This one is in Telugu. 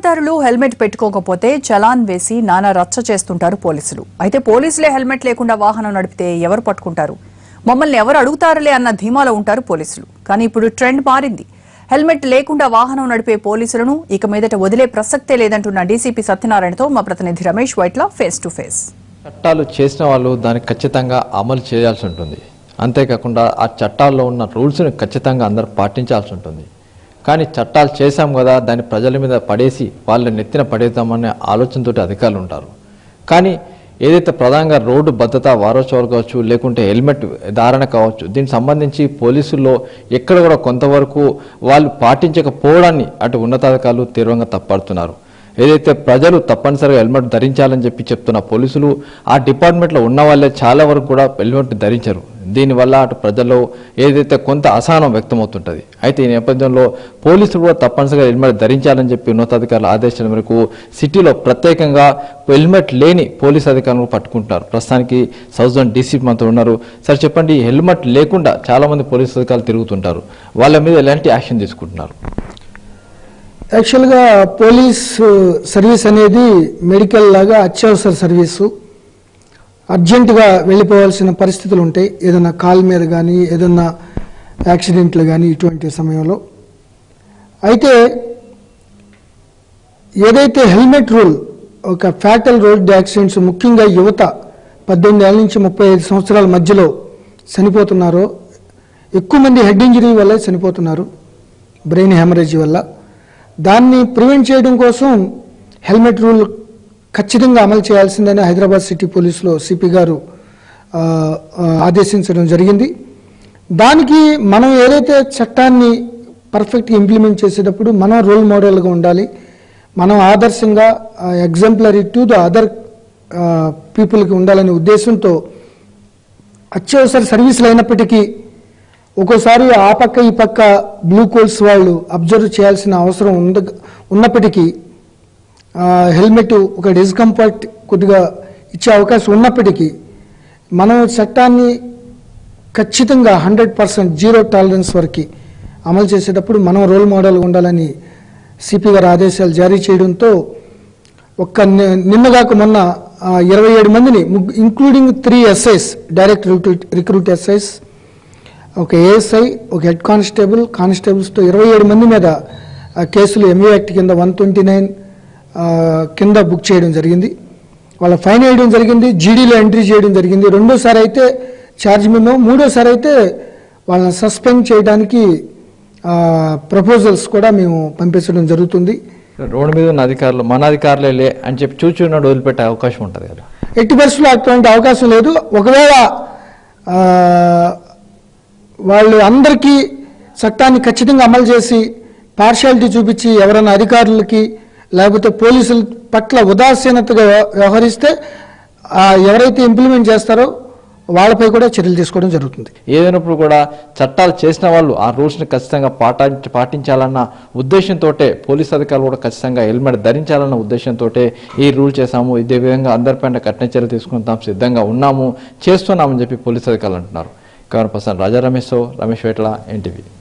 వాహనదారులు హెల్మెట్ పెట్టుకోకపోతే చలాన్ వేసి నానా రచ్చ చేస్తుంటారు పోలీసులు అయితే పోలీసులే హెల్మెట్ లేకుండా వాహనం నడిపితే ఎవరు పట్టుకుంటారు మమ్మల్ని ఎవరు అడుగుతారులే అన్న ధీమాలో ఉంటారు పోలీసులు కానీ ఇప్పుడు ట్రెండ్ మారింది హెల్మెట్ లేకుండా వాహనం నడిపే పోలీసులను ఇక మీదట వదిలే ప్రసక్తే లేదంటున్న డీసీపీ సత్యనారాయణతో మా ప్రతినిధి Ramesh Vaitla face to face చట్టాలు చేసిన వాళ్ళు దాన్ని ఖచ్చితంగా అమలు చేయాల్సి ఉంటుంది అంతేకాకుండా ఆ చట్టాల్లో ఉన్న రూల్స్ని ఖచ్చితంగా అందరూ పాటించాల్సి ఉంటుంది కానీ చట్టాలు చేశాం కదా దాన్ని ప్రజల మీద పడేసి వాళ్ళ నెత్తిన పడేద్దామనే ఆలోచనతోటి అధికారులు ఉంటారు కానీ ఏదైతే ప్రధానంగా రోడ్డు భద్రత వారోత్సవాలు కావచ్చు లేకుంటే హెల్మెట్ ధారణ కావచ్చు దీనికి సంబంధించి పోలీసుల్లో ఎక్కడ కూడా కొంతవరకు వాళ్ళు పాటించకపోవడాన్ని అటు ఉన్నతాధికారులు తీవ్రంగా తప్పడుతున్నారు ఏదైతే ప్రజలు తప్పనిసరిగా హెల్మెట్ ధరించాలని చెప్పి చెప్తున్న పోలీసులు ఆ డిపార్ట్మెంట్లో ఉన్న వాళ్ళే చాలా వరకు కూడా హెల్మెట్ ధరించరు దీనివల్ల అటు ప్రజల్లో ఏదైతే కొంత అసహనం వ్యక్తమవుతుంటుంది అయితే ఈ నేపథ్యంలో పోలీసులు కూడా తప్పనిసరిగా హెల్మెట్ ధరించాలని చెప్పి ఉన్నతాధికారుల ఆదేశాల మేరకు సిటీలో ప్రత్యేకంగా హెల్మెట్ లేని పోలీస్ అధికారులను పట్టుకుంటున్నారు ప్రస్తుతానికి సౌత్ జోన్ డీసీ మనతో ఉన్నారు సార్ చెప్పండి హెల్మెట్ లేకుండా చాలా మంది పోలీస్ అధికారులు తిరుగుతుంటారు వాళ్ళ మీద ఎలాంటి యాక్షన్ తీసుకుంటున్నారు యాక్చువల్గా పోలీస్ సర్వీస్ అనేది మెడికల్ లాగా అత్యవసర సర్వీసు అర్జెంటుగా వెళ్ళిపోవాల్సిన పరిస్థితులు ఉంటాయి ఏదైనా కాల్ మీద కానీ ఏదన్నా యాక్సిడెంట్లు కానీ ఇటువంటి సమయంలో అయితే ఏదైతే హెల్మెట్ రూల్ ఒక ఫ్యాటల్ రోడ్ యాక్సిడెంట్స్ ముఖ్యంగా యువత పద్దెనిమిది ఏళ్ళ నుంచి ముప్పై ఐదు సంవత్సరాల మధ్యలో చనిపోతున్నారో ఎక్కువ మంది హెడ్ ఇంజరీ వల్ల చనిపోతున్నారు బ్రెయిన్ హెమరేజ్ వల్ల దాన్ని ప్రివెంట్ చేయడం కోసం హెల్మెట్ రూల్ ఖచ్చితంగా అమలు చేయాల్సిందని హైదరాబాద్ సిటీ పోలీసులో సిపి గారు ఆ, ఆ, ఆదేశించడం జరిగింది దానికి మనం ఏదైతే చట్టాన్ని పర్ఫెక్ట్గా ఇంప్లిమెంట్ చేసేటప్పుడు మనం రోల్ మోడల్గా ఉండాలి మనం ఆదర్శంగా ఎగ్జాంపులరీ టు ద అదర్ పీపుల్కి ఉండాలనే ఉద్దేశంతో అత్యవసర సర్వీసులు అయినప్పటికీ ఒక్కోసారి ఆ పక్క ఈ పక్క బ్లూ కోల్స్ వాళ్ళు అబ్జర్వ్ చేయాల్సిన అవసరం ఉంద ఉన్నప్పటికీ ఆ, హెల్మెట్ ఒక డిస్కంఫర్ట్ కొద్దిగా ఇచ్చే అవకాశం ఉన్నప్పటికీ మనం చట్టాన్ని ఖచ్చితంగా హండ్రెడ్ పర్సెంట్ జీరో టాలరెన్స్ వరకు అమలు చేసేటప్పుడు మనం రోల్ మోడల్గా ఉండాలని సిపి గారు ఆదేశాలు జారీ చేయడంతో ఒక్క ని- నిన్నగాక మొన్న ఇరవై ఏడు మందిని including three SIs direct recruit recruit SIs ఒక ఏఎస్ఐ ఒక హెడ్ కానిస్టేబుల్ కానిస్టేబుల్స్తో ఇరవై ఏడు మంది మీద ఆ, కేసులు ఎంఏ యాక్ట్ కింద వన్ ట్వంటీ నైన్ కింద బుక్ చేయడం జరిగింది వాళ్ళ ఫైన్ వేయడం జరిగింది జీడీలో ఎంట్రీ చేయడం జరిగింది రెండోసారి అయితే ఛార్జ్ మేము మూడోసారి అయితే వాళ్ళని సస్పెండ్ చేయడానికి ప్రపోజల్స్ కూడా మేము పంపించడం జరుగుతుంది రోడ్డు మీద ఉన్న అధికారులు మన అధికారులే లే అని చెప్పి చూచి ఉన్నాడు వదిలిపెట్టే అవకాశం ఉంటుంది కదా ఎట్టి పరిస్థితుల్లో అటువంటి అవకాశం లేదు ఒకవేళ ఆ, వాళ్ళు అందరికీ చట్టాన్ని ఖచ్చితంగా అమలు చేసి పార్షాలిటీ చూపించి ఎవరైనా అధికారులకి లేకపోతే పోలీసుల పట్ల ఉదాసీనతగా వ్యవ- వ్యవహరిస్తే ఆ, ఎవరైతే ఇంప్లిమెంట్ చేస్తారో వాళ్ళపై కూడా చర్యలు తీసుకోవడం జరుగుతుంది ఏదైనప్పుడు కూడా చట్టాలు చేసిన వాళ్ళు ఆ రూల్స్ని ఖచ్చితంగా పాటించ పాటించాలన్న ఉద్దేశంతో పోలీస్ అధికారులు కూడా ఖచ్చితంగా హెల్మెట్ ధరించాలన్న ఉద్దేశంతో ఈ రూల్ చేశాము ఇదే విధంగా అందరిపైన కఠిన చర్యలు తీసుకుంటాం సిద్ధంగా ఉన్నాము చేస్తున్నామని చెప్పి పోలీస్ అధికారులు అంటున్నారు cover person Raja Ramesh Ramesh Vaitla NTV